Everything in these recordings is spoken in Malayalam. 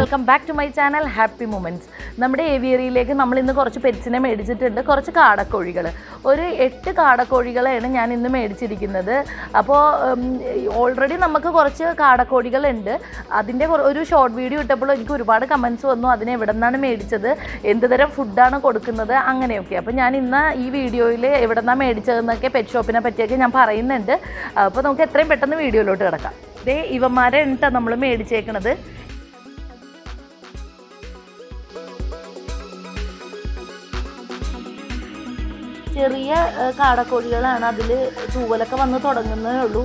Welcome back to my channel happy moments നമ്മുടെ ഏവിയറിയിലേക്ക് നമ്മൾ ഇന്ന് കുറച്ച് പെറ്റ്സിനെ മേടിച്ചിട്ടുണ്ട് കുറച്ച് കാടക്കോഴികൾ ഒരു എട്ട് കാടക്കോഴികളെയാണ് ഞാൻ ഇന്ന് മേടിച്ചിരിക്കുന്നത് അപ്പോൾ ഓൾറെഡി നമുക്ക് കുറച്ച് കാടക്കോഴികളുണ്ട് അതിൻ്റെ കുറ- ഒരു ഷോർട്ട് വീഡിയോ ഇട്ടപ്പോൾ എനിക്ക് ഒരുപാട് കമൻസ് വന്നു അതിന് എവിടെ നിന്നാണ് മേടിച്ചത് എന്ത് തരം ഫുഡാണ് കൊടുക്കുന്നത് അങ്ങനെയൊക്കെ അപ്പോൾ ഞാൻ ഇന്ന് ഈ വീഡിയോയിൽ എവിടെ നിന്നാണ് മേടിച്ചതെന്നൊക്കെ പെറ്റ് ഷോപ്പിനെ പറ്റിയൊക്കെ ഞാൻ പറയുന്നുണ്ട് അപ്പോൾ നമുക്ക് എത്രയും പെട്ടെന്ന് വീഡിയോയിലോട്ട് കിടക്കാം ഇതേ ഇവന്മാരെ എന്നിട്ടാണ് നമ്മൾ മേടിച്ചേക്കണത് ചെറിയ ഏഹ്, കാടക്കോഴികളാണ് അതിൽ തൂവലൊക്കെ വന്ന് തുടങ്ങുന്നതേ ഉള്ളൂ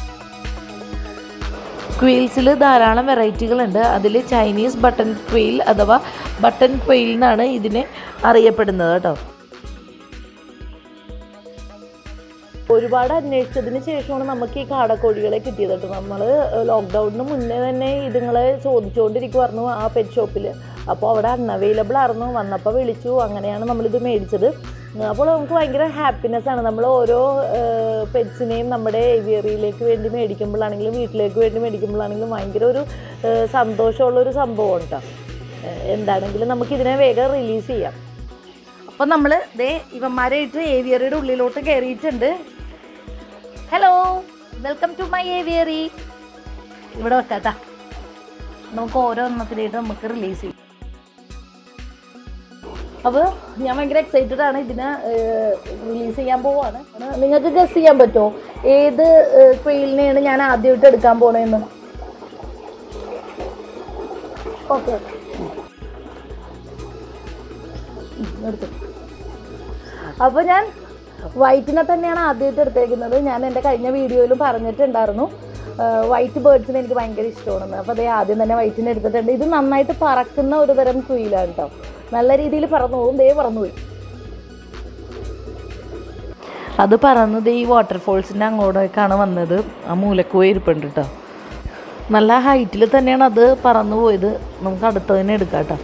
ക്വീൽസിൽ ധാരാളം വെറൈറ്റികളുണ്ട് അതിൽ ചൈനീസ് ബട്ടൺ ക്വീൽ അഥവാ ബട്ടൺ ക്വീൽ എന്നാണ് ഇതിനെ അറിയപ്പെടുന്നത് കേട്ടോ ഒരുപാട് അന്വേഷിച്ചതിന് ശേഷമാണ് നമുക്ക് ഈ കാടക്കോഴികളെ കിട്ടിയത് കേട്ടോ നമ്മൾ ലോക്ക്ഡൗണിന് മുന്നേ തന്നെ ഇതുങ്ങളെ ചോദിച്ചുകൊണ്ടിരിക്കുമായിരുന്നു ആ പെറ്റ് ഷോപ്പിൽ അപ്പോൾ അവിടെ അൺഅവൈലബിൾ ആയിരുന്നു വന്നപ്പോൾ വിളിച്ചു അങ്ങനെയാണ് നമ്മളിത് മേടിച്ചത് അപ്പോൾ നമുക്ക് ഭയങ്കര ഹാപ്പിനെസ് ആണ് നമ്മൾ ഓരോ പെറ്റ്സിനെയും നമ്മുടെ ഏവിയറിയിലേക്ക് വേണ്ടി മേടിക്കുമ്പോഴാണെങ്കിലും വീട്ടിലേക്ക് വേണ്ടി മേടിക്കുമ്പോഴാണെങ്കിലും ഭയങ്കര ഒരു ഏഹ്, സന്തോഷമുള്ള ഒരു സംഭവമാണ് കേട്ടോ ഏഹ്, എന്താണെങ്കിലും നമുക്കിതിനെ വേഗം റിലീസ് ചെയ്യാം അപ്പോൾ നമ്മൾ ദേ ഇവന്മാരായിട്ട് ഏവിയറിയുടെ ഉള്ളിലോട്ട് കയറിയിട്ടുണ്ട് hello welcome to my aviary ഇവിടെ വെക്കാട്ടാ നമുക്ക് ഓരോന്നെണ്ണത്തിനായിട്ട് നമുക്ക് റിലീസ് ചെയ്യും അപ്പോൾ ഞാൻ ഭയങ്കര എക്സൈറ്റഡ് ആണ് ഇതിനെ റിലീസ് ചെയ്യാൻ പോവാണ് നിങ്ങൾക്ക് ഗസ് ചെയ്യാൻ പറ്റുമോ ഏത് ക്വീലിനെയാണ് ഞാൻ ആദ്യമായിട്ട് എടുക്കാൻ പോണേന്ന് ഓക്കെ എടുത്തു അപ്പോൾ ഞാൻ വൈറ്റിനെ തന്നെയാണ് ആദ്യമായിട്ട് എടുത്തേക്കുന്നത് ഞാൻ എൻ്റെ കഴിഞ്ഞ വീഡിയോയിലും പറഞ്ഞിട്ടുണ്ടായിരുന്നു വൈറ്റ് ബേർഡ്സിനെ എനിക്ക് ഭയങ്കര ഇഷ്ടമാണെന്ന് അപ്പോൾ അതേ ആദ്യം തന്നെ വൈറ്റിനെ എടുത്തിട്ടുണ്ട് ഇത് നന്നായിട്ട് പറക്കുന്ന ഒരു തരം കുയിലാണ് കേട്ടോ നല്ല രീതിയിൽ പറന്നു പോകും ദേ പറന്നുപോയി അത് പറന്നത് ഈ വാട്ടർഫോൾസിൻ്റെ അങ്ങോട്ടേക്കാണ് വന്നത് ആ മൂലക്ക് പോയി ഇരിപ്പുണ്ട് കേട്ടോ നല്ല ഹൈറ്റിൽ തന്നെയാണ് അത് പറന്നു പോയത് നമുക്ക് അടുത്തതിനെ എടുക്കാം കേട്ടോ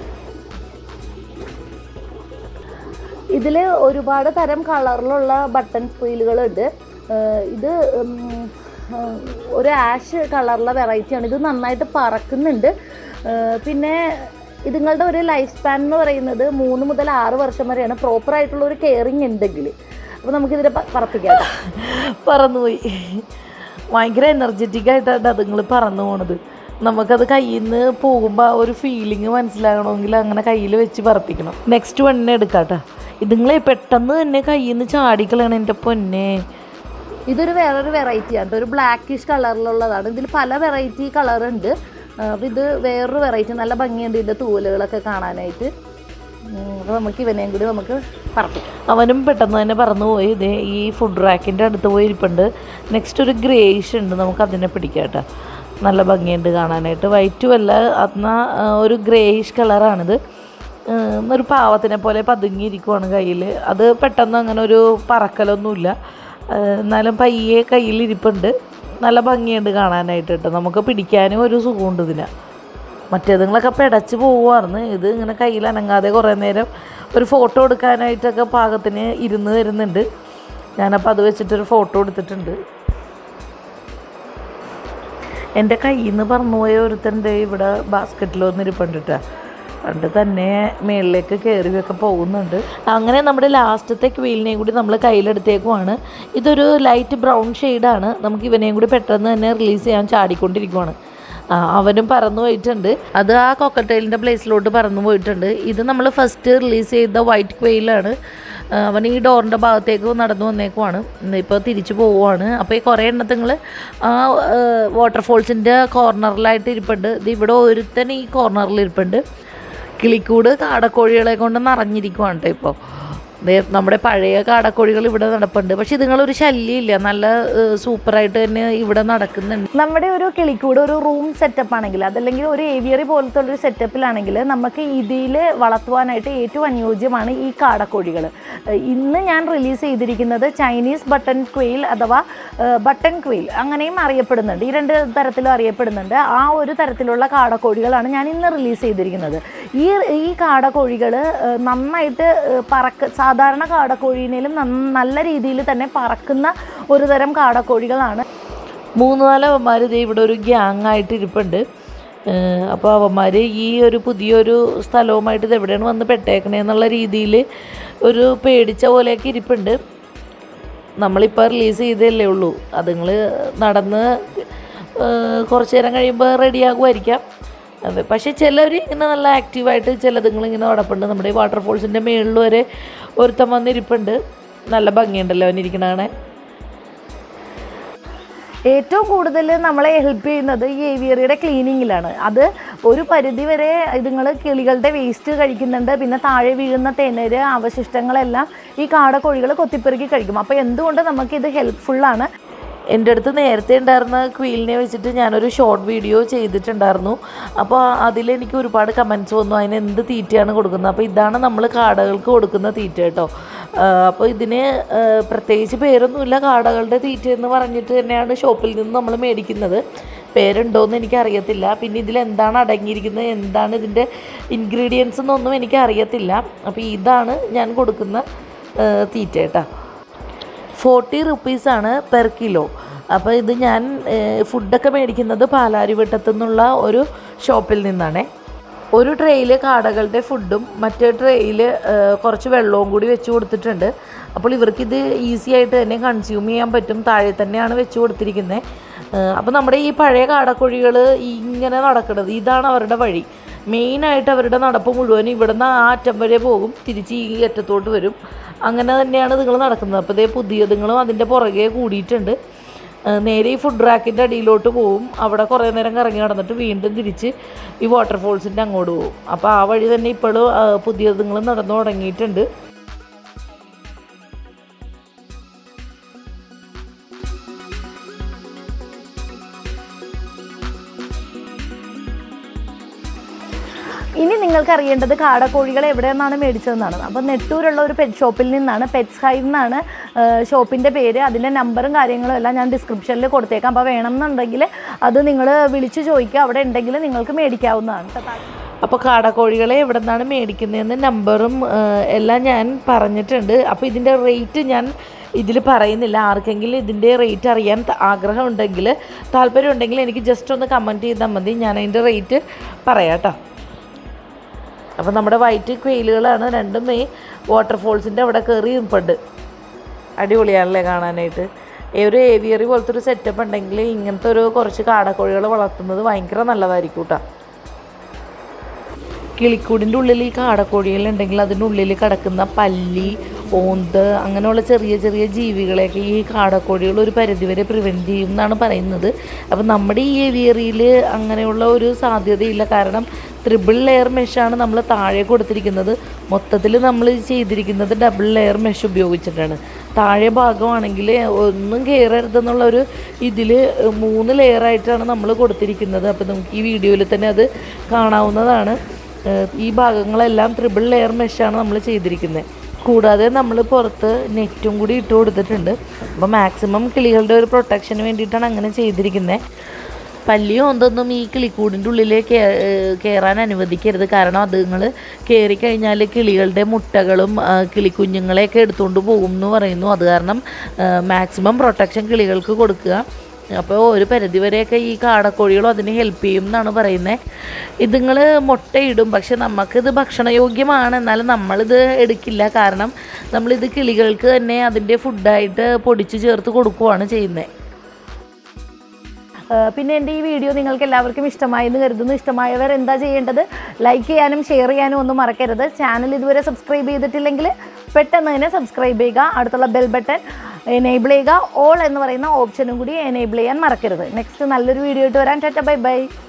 ഇതിൽ ഒരുപാട് തരം കളറിലുള്ള ബട്ടൺ സ്ക്വീലുകളുണ്ട് ഇത് ഉം, ഉം, ഒരു ആഷ് കളറിലെ വെറൈറ്റിയാണ് ഇത് നന്നായിട്ട് പറക്കുന്നുണ്ട് ഏഹ് പിന്നെ ഇതുങ്ങളുടെ ഒരു ലൈഫ് സ്പാൻ എന്ന് പറയുന്നത് മൂന്ന് മുതൽ ആറ് വർഷം വരെയാണ് പ്രോപ്പർ ആയിട്ടുള്ള ഒരു കെയറിങ് ഉണ്ടെങ്കിൽ അപ്പോൾ നമുക്കിതിനെ പ- പറപ്പിക്കാം കേട്ടോ. പറന്നുപോയി ഭയങ്കര എനർജറ്റിക് ആയിട്ടാണ് അതുങ്ങൾ പറന്നു പോണത് നമുക്കത് കയ്യിൽ നിന്ന് പോകുമ്പോൾ ആ ഒരു ഫീലിംഗ് മനസ്സിലാകണമെങ്കിൽ അങ്ങനെ കയ്യിൽ വെച്ച് പറപ്പിക്കണം നെക്സ്റ്റ് വണ്ണിനെ എടുക്കാട്ടോ ഇതുങ്ങളെ പെട്ടെന്ന് തന്നെ കയ്യിൽ നിന്ന് ചാടിക്കളയണം എൻ്റെ പൊന്നെ ഇതൊരു വേറൊരു വെറൈറ്റി ആണ് ഒരു ബ്ലാക്കിഷ് കളറിലുള്ളതാണ് ഇതിൽ പല വെറൈറ്റി കളർ ഉണ്ട് അപ്പോൾ ഇത് വേറൊരു വെറൈറ്റി നല്ല ഭംഗിയുണ്ട് ഇതിൻ്റെ തൂവലുകളൊക്കെ കാണാനായിട്ട് അപ്പോൾ നമുക്ക് ഇവനെയും കൂടി നമുക്ക് പറപ്പിക്കാം അവനും പെട്ടെന്ന് തന്നെ പറന്നു പോയി ഇതേ ഈ ഫുഡ് റാക്കിൻ്റെ അടുത്ത് പോയി ഇരിപ്പുണ്ട് നെക്സ്റ്റ് ഒരു ഗ്രേയിഷ് ഉണ്ട് നമുക്ക് അതിനെ പിടിക്കാം കേട്ടോ നല്ല ഭംഗിയുണ്ട് കാണാനായിട്ട് വൈറ്റും അല്ല എന്നാൽ ഒരു ഗ്രേയിഷ് കളറാണിത് ഏഹ് ഒരു പാവത്തിനെ പോലെ പതുങ്ങിയിരിക്കുവാണ് കയ്യിൽ അത് പെട്ടെന്ന് അങ്ങനെ ഒരു പറക്കലൊന്നുമില്ല ഏഹ് എന്നാലും പയ്യെ കയ്യിലിരിപ്പുണ്ട് നല്ല ഭംഗിയുണ്ട് കാണാനായിട്ട് കേട്ടോ നമുക്ക് പിടിക്കാനും ഒരു സുഖമുണ്ട് ഇതിന് മറ്റേതുങ്ങളൊക്കെ പിടച്ച് പോവുമായിരുന്നു ഇത് ഇങ്ങനെ കയ്യിൽ അനങ്ങാതെ കുറേ നേരം ഒരു ഫോട്ടോ എടുക്കാനായിട്ടൊക്കെ പാകത്തിന് ഇരുന്ന് വരുന്നുണ്ട് ഞാനപ്പോൾ അത് വെച്ചിട്ടൊരു ഫോട്ടോ എടുത്തിട്ടുണ്ട് എൻ്റെ കയ്യിൽ നിന്ന് പറന്നുപോയ ഒരുത്തൻ്റെ ഇവിടെ ബാസ്ക്കറ്റിൽ വന്നിരിപ്പുണ്ട് കേട്ടോ പണ്ട് തന്നെ മേളിലേക്ക് കയറിയൊക്കെ പോകുന്നുണ്ട് അങ്ങനെ നമ്മുടെ ലാസ്റ്റത്തെ ക്വീലിനെയും കൂടി നമ്മൾ കയ്യിലെടുത്തേക്കുവാണ് ഇതൊരു ലൈറ്റ് ബ്രൗൺ ഷെയ്ഡാണ് നമുക്ക് ഇവനെയും കൂടി പെട്ടെന്ന് തന്നെ റിലീസ് ചെയ്യാൻ ചാടിക്കൊണ്ടിരിക്കുവാണ് ആ, അവനും പറന്നു പോയിട്ടുണ്ട് അത് ആ കൊക്കട്ടൈലിൻ്റെ പ്ലേസിലോട്ട് പറന്നു പോയിട്ടുണ്ട് ഇത് നമ്മൾ ഫസ്റ്റ് റിലീസ് ചെയ്ത വൈറ്റ് ക്വെയിലാണ് അവൻ ഈ ഡോറിൻ്റെ ഭാഗത്തേക്ക് നടന്നു വന്നേക്കുവാണ് ഇപ്പോൾ തിരിച്ചു പോവുകയാണ് അപ്പോൾ ഈ കുറേ എണ്ണത്തുങ്ങൾ ആ വാട്ടർഫോൾസിൻ്റെ കോർണറിലായിട്ട് ഇരിപ്പുണ്ട് ഇത് ഇവിടെ ഒരുത്തൻ ഈ കോർണറിൽ ഇരിപ്പുണ്ട് കിളിക്കൂട് കാടക്കോഴികളെ കൊണ്ട് നിറഞ്ഞിരിക്കുവാണ് കേട്ടോ ഇപ്പോൾ ദേ നമ്മുടെ പഴയ കാടക്കോഴികൾ ഇവിടെ നടപ്പുണ്ട് പക്ഷെ ഇതുങ്ങളൊരു ശല്യമില്ല നല്ല ഏഹ്, സൂപ്പറായിട്ട് തന്നെ ഇവിടെ നടക്കുന്നുണ്ട് നമ്മുടെ ഒരു കിളിക്കൂട് ഒരു റൂം സെറ്റപ്പ് ആണെങ്കിൽ അതല്ലെങ്കിൽ ഒരു ഏവിയറി പോലത്തെ ഒരു സെറ്റപ്പിലാണെങ്കിൽ നമുക്ക് ഇതിൽ വളർത്തുവാനായിട്ട് ഏറ്റവും അനുയോജ്യമാണ് ഈ കാടക്കോഴികൾ ഇന്ന് ഞാൻ റിലീസ് ചെയ്തിരിക്കുന്നത് ചൈനീസ് ബട്ടൺ ക്വെയിൽ അഥവാ ബട്ടൺ ക്വെയിൽ അങ്ങനെയും അറിയപ്പെടുന്നുണ്ട് ഈ രണ്ട് തരത്തിലും അറിയപ്പെടുന്നുണ്ട് ആ ഒരു തരത്തിലുള്ള കാടക്കോഴികളാണ് ഞാൻ ഇന്ന് റിലീസ് ചെയ്തിരിക്കുന്നത് ഈ ഈ കാടക്കോഴികൾ നന്നായിട്ട് ഏഹ്, പറക്ക സാധാരണ കാടക്കോഴീനേലും നന്ന- നല്ല രീതിയിൽ തന്നെ പറക്കുന്ന ഒരു തരം കാടക്കോഴികളാണ് മൂന്ന് നാല് അവന്മാർ ഇത് ഇവിടെ ഒരു ഗ്യാങ് ആയിട്ട് ഇരിപ്പുണ്ട് അപ്പോൾ അവന്മാർ ഈ ഒരു പുതിയൊരു സ്ഥലവുമായിട്ട് ഇത് എവിടെയാണ് വന്ന് പെട്ടേക്കണേ എന്നുള്ള രീതിയിൽ ഒരു പേടിച്ച പോലെയൊക്കെ ഇരിപ്പുണ്ട് നമ്മളിപ്പോൾ റിലീസ് ചെയ്തല്ലേ ഉള്ളൂ അതുങ്ങൾ നടന്ന് ഏഹ്, കുറച്ച് നേരം കഴിയുമ്പോൾ റെഡിയാകുമായിരിക്കാം അതെ പക്ഷേ ചിലർ ഇങ്ങനെ നല്ല ആക്റ്റീവായിട്ട് ചിലതുങ്ങൾ ഇങ്ങനെ നടപ്പുണ്ട് നമ്മുടെ ഈ വാട്ടർഫോൾസിൻ്റെ മുകളിൽ വരെ ഒരുത്തൻ വന്നിരിപ്പുണ്ട് നല്ല ഭംഗിയുണ്ടല്ലോ അവനിരിക്കണേ ഏറ്റവും കൂടുതൽ നമ്മളെ ഹെൽപ്പ് ചെയ്യുന്നത് ഈ ഏവിയറിയുടെ ക്ലീനിങ്ങിലാണ് അത് ഒരു പരിധി വരെ ഇതുങ്ങൾ കിളികളുടെ വേസ്റ്റ് കഴിക്കുന്നുണ്ട് പിന്നെ താഴെ വീഴുന്ന തേനര് അവശിഷ്ടങ്ങളെല്ലാം ഈ കാടക്കോഴികൾ കൊത്തിപ്പെറുക്കി കഴിക്കും അപ്പോൾ എന്തുകൊണ്ട് നമുക്കിത് ഹെൽപ്ഫുള്ളാണ് എൻ്റെ അടുത്ത് നേരത്തെ ഉണ്ടായിരുന്ന ക്വീലിനെ വെച്ചിട്ട് ഞാനൊരു ഷോർട്ട് വീഡിയോ ചെയ്തിട്ടുണ്ടായിരുന്നു അപ്പോൾ അതിലെനിക്ക് ഒരുപാട് കമൻസ് വന്നു അതിന് എന്ത് തീറ്റയാണ് കൊടുക്കുന്നത് അപ്പോൾ ഇതാണ് നമ്മൾ കാടകൾക്ക് കൊടുക്കുന്ന തീറ്റ കേട്ടോ അപ്പോൾ ഇതിന് ആ, പ്രത്യേകിച്ച് പേരൊന്നുമില്ല കാടകളുടെ തീറ്റ എന്ന് പറഞ്ഞിട്ട് തന്നെയാണ് ഷോപ്പിൽ നിന്ന് നമ്മൾ മേടിക്കുന്നത് പേരുണ്ടോയെന്ന് എനിക്കറിയത്തില്ല പിന്നെ ഇതിൽ എന്താണ് അടങ്ങിയിരിക്കുന്നത് എന്താണ് ഇതിൻ്റെ ഇൻഗ്രീഡിയൻസ് എന്നൊന്നും എനിക്കറിയത്തില്ല അപ്പോൾ ഇതാണ് ഞാൻ കൊടുക്കുന്ന ആ, തീറ്റ കേട്ടോ ഫോർട്ടി റുപ്പീസാണ് പെർ കിലോ അപ്പോൾ ഇത് ഞാൻ ഏഹ്, ഫുഡൊക്കെ മേടിക്കുന്നത് പാലാരിവട്ടത്തു നിന്നുള്ള ഒരു ഷോപ്പിൽ നിന്നാണേ ഒരു ട്രെയിൽ കാടകളുടെ ഫുഡും മറ്റേ ട്രെയിൽ കുറച്ച് വെള്ളവും കൂടി വെച്ച് കൊടുത്തിട്ടുണ്ട് അപ്പോൾ ഇവർക്കിത് ഈസി ആയിട്ട് തന്നെ കൺസ്യൂം ചെയ്യാൻ പറ്റും താഴെ തന്നെയാണ് വെച്ച് കൊടുത്തിരിക്കുന്നത് അപ്പോൾ നമ്മുടെ ഈ പഴയ കാടക്കോഴികൾ ഇങ്ങനെ നടക്കുന്നത് ഇതാണ് അവരുടെ വഴി മെയിനായിട്ട് അവരുടെ നടപ്പ് മുഴുവൻ ഇവിടുന്ന് ആ അറ്റം വരെ പോകും തിരിച്ച് ഈ അറ്റത്തോട്ട് വരും അങ്ങനെ തന്നെയാണ് നിങ്ങൾ നടക്കുന്നത് അപ്പോൾ ഇതേ പുതിയതുങ്ങളും അതിൻ്റെ പുറകെ കൂടിയിട്ടുണ്ട് ആ, നേരെ ഈ ഫുഡ് റാക്കിൻ്റെ അടിയിലോട്ട് പോവും അവിടെ കുറേ നേരം കറങ്ങി നടന്നിട്ട് വീണ്ടും തിരിച്ച് ഈ വാട്ടർഫോൾസിൻ്റെ അങ്ങോട്ട് പോകും അപ്പോൾ ആ വഴി തന്നെ ഇപ്പോഴും പുതിയതുങ്ങളും നടന്നു തുടങ്ങിയിട്ടുണ്ട് ഇനി നിങ്ങൾക്ക് അറിയേണ്ടത് കാടക്കോഴികൾ എവിടെ നിന്നാണ് മേടിച്ചതെന്നാണ് അപ്പോൾ നെട്ടൂരുള്ള ഒരു പെറ്റ് ഷോപ്പിൽ നിന്നാണ് പെറ്റ്സ് ഹൈവ് എന്നാണ് ഷോപ്പിൻ്റെ പേര് അതിൻ്റെ നമ്പറും കാര്യങ്ങളും എല്ലാം ഞാൻ ഡിസ്ക്രിപ്ഷനിൽ കൊടുത്തേക്കാം അപ്പോൾ വേണമെന്നുണ്ടെങ്കിൽ അത് നിങ്ങൾ വിളിച്ച് ചോദിക്കുക അവിടെ ഉണ്ടെങ്കിൽ നിങ്ങൾക്ക് മേടിക്കാവുന്നതാണ് കേട്ടോ. അപ്പോൾ കാടക്കോഴികളെ എവിടെ നിന്നാണ് മേടിക്കുന്നതെന്ന് നമ്പറും ആ, എല്ലാം ഞാൻ പറഞ്ഞിട്ടുണ്ട് അപ്പോൾ ഇതിൻ്റെ റേറ്റ് ഞാൻ ഇതിൽ പറയുന്നില്ല ആർക്കെങ്കിലും ഇതിൻ്റെ റേറ്റ് അറിയാൻ ത- ആഗ്രഹമുണ്ടെങ്കിൽ താല്പര്യം ഉണ്ടെങ്കിൽ എനിക്ക് ജസ്റ്റ് ഒന്ന് കമൻറ്റ് ചെയ്താൽ മതി ഞാൻ അതിൻ്റെ റേറ്റ് പറയാം കേട്ടോ അപ്പോൾ നമ്മുടെ വൈറ്റ് ക്വെയിലുകളാണ് രണ്ടും ഈ വാട്ടർഫോൾസിൻ്റെ അവിടെ കയറി നിൽപ്പുണ്ട് അടിപൊളിയാണല്ലേ കാണാനായിട്ട് ഈ ഒരു ഏവിയറി പോലത്തെ ഒരു സെറ്റപ്പ് ഉണ്ടെങ്കിൽ ഇങ്ങനത്തെ ഒരു കുറച്ച് കാടക്കോഴികൾ വളർത്തുന്നത് ഭയങ്കര നല്ലതായിരിക്കും കേട്ടോ കിളിക്കൂടിൻ്റെ ഉള്ളിൽ ഈ കാടക്കോഴികളുണ്ടെങ്കിൽ അതിനുള്ളിൽ കിടക്കുന്ന പല്ലി ഓന്ത് അങ്ങനെയുള്ള ചെറിയ ചെറിയ ജീവികളെയൊക്കെ ഈ കാടക്കോഴികൾ ഒരു പരിധിവരെ പ്രിവെൻറ്റ് ചെയ്യും എന്നാണ് പറയുന്നത് അപ്പം നമ്മുടെ ഈ ഏവിയറിയിൽ അങ്ങനെയുള്ള ഒരു സാധ്യതയില്ല കാരണം ത്രിബിൾ ലെയർ മെഷാണ് നമ്മൾ താഴെ കൊടുത്തിരിക്കുന്നത് മൊത്തത്തിൽ നമ്മൾ ചെയ്തിരിക്കുന്നത് ഡബിൾ ലെയർ മെഷ് ഉപയോഗിച്ചിട്ടാണ് താഴെ ഭാഗമാണെങ്കിൽ ഒന്നും കയറരുതെന്നുള്ള ഒരു ഇതിൽ മൂന്ന് ലെയറായിട്ടാണ് നമ്മൾ കൊടുത്തിരിക്കുന്നത് അപ്പോൾ നമുക്ക് ഈ വീഡിയോയിൽ തന്നെ അത് കാണാവുന്നതാണ് ഏഹ് ഈ ഭാഗങ്ങളെല്ലാം ട്രിപ്പിൾ ലെയർ മെഷാണ് നമ്മൾ ചെയ്തിരിക്കുന്നത് കൂടാതെ നമ്മൾ പുറത്ത് നെറ്റും കൂടി ഇട്ട് കൊടുത്തിട്ടുണ്ട് അപ്പോൾ മാക്സിമം കിളികളുടെ ഒരു പ്രൊട്ടക്ഷന് വേണ്ടിയിട്ടാണ് അങ്ങനെ ചെയ്തിരിക്കുന്നത് പല്ലിയോ എന്തൊന്നും ഈ കിളിക്കൂടിൻ്റെ ഉള്ളിൽ കയറാൻ അനുവദിക്കരുത് കാരണം അതുങ്ങൾ കയറി കഴിഞ്ഞാൽ കിളികളുടെ മുട്ടകളും ആ, കിളിക്കുഞ്ഞുങ്ങളെയൊക്കെ എടുത്തുകൊണ്ട് പോകും എന്ന് പറയുന്നു അത് കാരണം മാക്സിമം പ്രൊട്ടക്ഷൻ കിളികൾക്ക് കൊടുക്കുക അപ്പോൾ ഒരു പരിധിവരെയൊക്കെ ഈ കാടക്കോഴികളും അതിന് ഹെൽപ്പ് ചെയ്യും എന്നാണ് പറയുന്നത് ഇതുങ്ങൾ മുട്ടയിടും പക്ഷെ നമുക്കിത് ഭക്ഷണയോഗ്യമാണ് എന്നാലും നമ്മളിത് എടുക്കില്ല കാരണം നമ്മളിത് കിളികൾക്ക് തന്നെ അതിൻ്റെ ഫുഡായിട്ട് പൊടിച്ച് ചേർത്ത് കൊടുക്കുകയാണ് ചെയ്യുന്നത് ഏഹ് പിന്നെ എൻ്റെ ഈ വീഡിയോ നിങ്ങൾക്ക് എല്ലാവർക്കും ഇഷ്ടമായി എന്ന് കരുതുന്നു ഇഷ്ടമായവർ എന്താ ചെയ്യേണ്ടത് ലൈക്ക് ചെയ്യാനും ഷെയർ ചെയ്യാനും ഒന്നും മറക്കരുത് ചാനൽ ഇതുവരെ സബ്സ്ക്രൈബ് ചെയ്തിട്ടില്ലെങ്കിൽ പെട്ടെന്ന് തന്നെ സബ്സ്ക്രൈബ് ചെയ്യുക അടുത്തുള്ള ബെൽ ബട്ടൺ എനേബിൾ ചെയ്യുക ഓൾ എന്ന് പറയുന്ന ഓപ്ഷനും കൂടി എനേബിൾ ചെയ്യാൻ മറക്കരുത് നെക്സ്റ്റ് നല്ലൊരു വീഡിയോ ആയിട്ട് വരാൻ ടാറ്റ ബൈ ബൈ